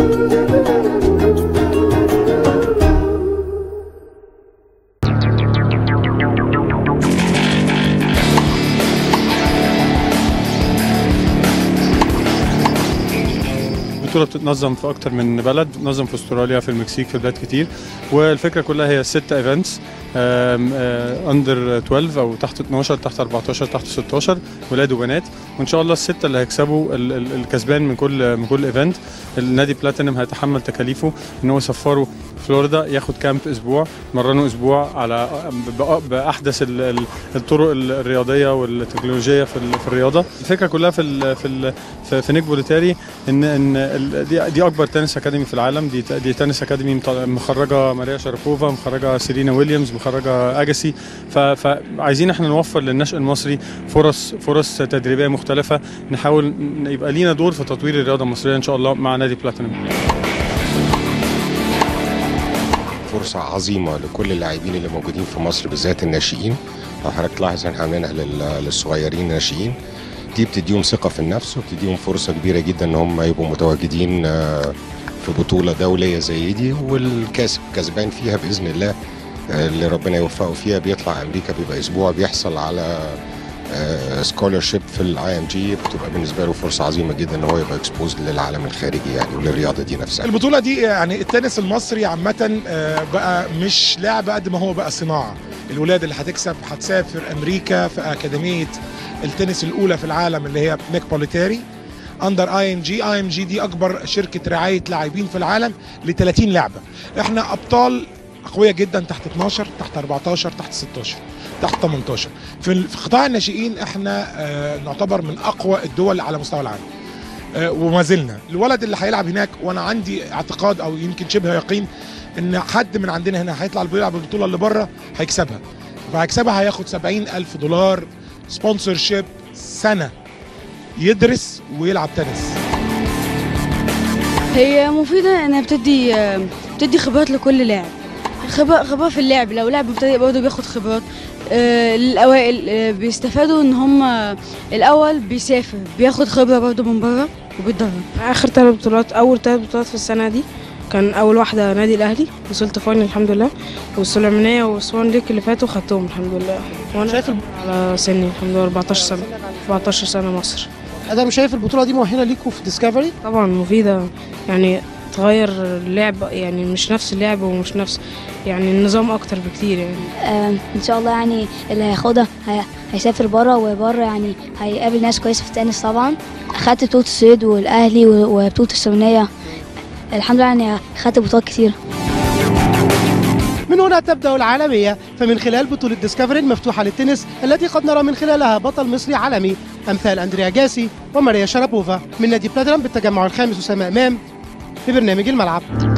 البطولة بتتنظم في أكتر من بلد بتتنظم في أستراليا في المكسيك في بلاد كتير والفكرة كلها هي ست ايفنتس اندر 12 او تحت 12 تحت 14 تحت 16 ولاد وبنات وان شاء الله السته اللي هيكسبوا ال- ال- الكسبان من كل من كل ايفنت النادي بلاتينم هيتحمل تكاليفه ان هو يسفره فلوريدا ياخد كامب اسبوع مرنه اسبوع على بأ- باحدث ال- ال- الطرق ال- الرياضيه والتكنولوجيه في ال- في الرياضه الفكره كلها في ال في ال في, في نيك بوليتاري ان ان ال- دي, دي اكبر تنس اكاديمي في العالم دي دي تنس اكاديمي مط- مخرجه ماريا شرفوفا مخرجه سيرينا ويليامز مخرجه اجاسي ف- فعايزين احنا نوفر للنشء المصري فرص فرص تدريبيه مختلفه نحاول ن- يبقى لينا دور في تطوير الرياضه المصريه ان شاء الله مع نادي بلاتينم فرصة عظيمة لكل اللاعبين اللي موجودين في مصر بالذات الناشئين لو حضرتك تلاحظ احنا عاملينها لل- للصغيرين الناشئين دي بتديهم ثقة في النفس وبتديهم فرصة كبيرة جدا ان هم يبقوا متواجدين آه، في بطولة دولية زي دي والكاسب كسبان فيها بإذن الله آه، اللي ربنا يوفقه فيها بيطلع أمريكا بيبقى أسبوع بيحصل على سكولرشيب في الاي ام جي بتبقى بالنسبه له فرصه عظيمه جدا ان هو يبقى اكسبوز للعالم الخارجي يعني وللرياضه دي نفسها البطولة دي يعني التنس المصري عامة آه، بقى مش لعبة قد ما هو بقى صناعة الولاد اللي هتكسب هتسافر أمريكا في أكاديمية التنس الأولى في العالم اللي هي نيك بوليتاري اندر اي ام جي اي ام جي دي اكبر شركه رعايه لاعبين في العالم ل 30 لعبه احنا ابطال قويه جدا تحت 12 تحت 14 تحت 16 تحت 18 في ال- في قطاع الناشئين احنا آه، نعتبر من اقوى الدول على مستوى العالم آه، وما زلنا الولد اللي هيلعب هناك وانا عندي اعتقاد او يمكن شبه يقين ان حد من عندنا هنا هيطلع بيلعب البطوله اللي بره هيكسبها فهيكسبها هياخد 70 الف دولار سبونسر شيب سنه يدرس ويلعب تنس هي مفيدة انها بتدي بتدي خبرات لكل لاعب خبرة خبرة في اللعب لو لاعب مبتدئ برضه بياخد خبرات آه، الأوائل آه، بيستفادوا ان هم الأول بيسافر بياخد خبرة برضه من بره وبيتدرب اخر ثلاث بطولات اول ثلاث بطولات في السنه دي كان اول واحده نادي الاهلي وصلت فاينل الحمد لله والسليمانيه وسوان ليك اللي فاتوا خدتهم الحمد لله وانا شايف الب- على سني الحمد لله 14 سنه 14 سنه مصر ادم شايف البطوله دي مؤهله ليكوا في ديسكفري طبعا مفيده يعني تغير اللعب يعني مش نفس اللعب ومش نفس يعني النظام اكتر بكتير يعني آم، ان شاء الله يعني اللي هياخدها هي- هيسافر بره وبره يعني هيقابل ناس كويسه في التنس طبعا اخدت بطوله الصيد والاهلي و- وبطوله السمنيه الحمد لله يعني خدت بطولات كتير من هنا تبدا العالميه فمن خلال بطوله ديسكفري المفتوحه للتنس التي قد نرى من خلالها بطل مصري عالمي امثال اندريا جاسي وماريا شرابوفا من نادي بلاتينم بالتجمع الخامس اسامه امام في برنامج الملعب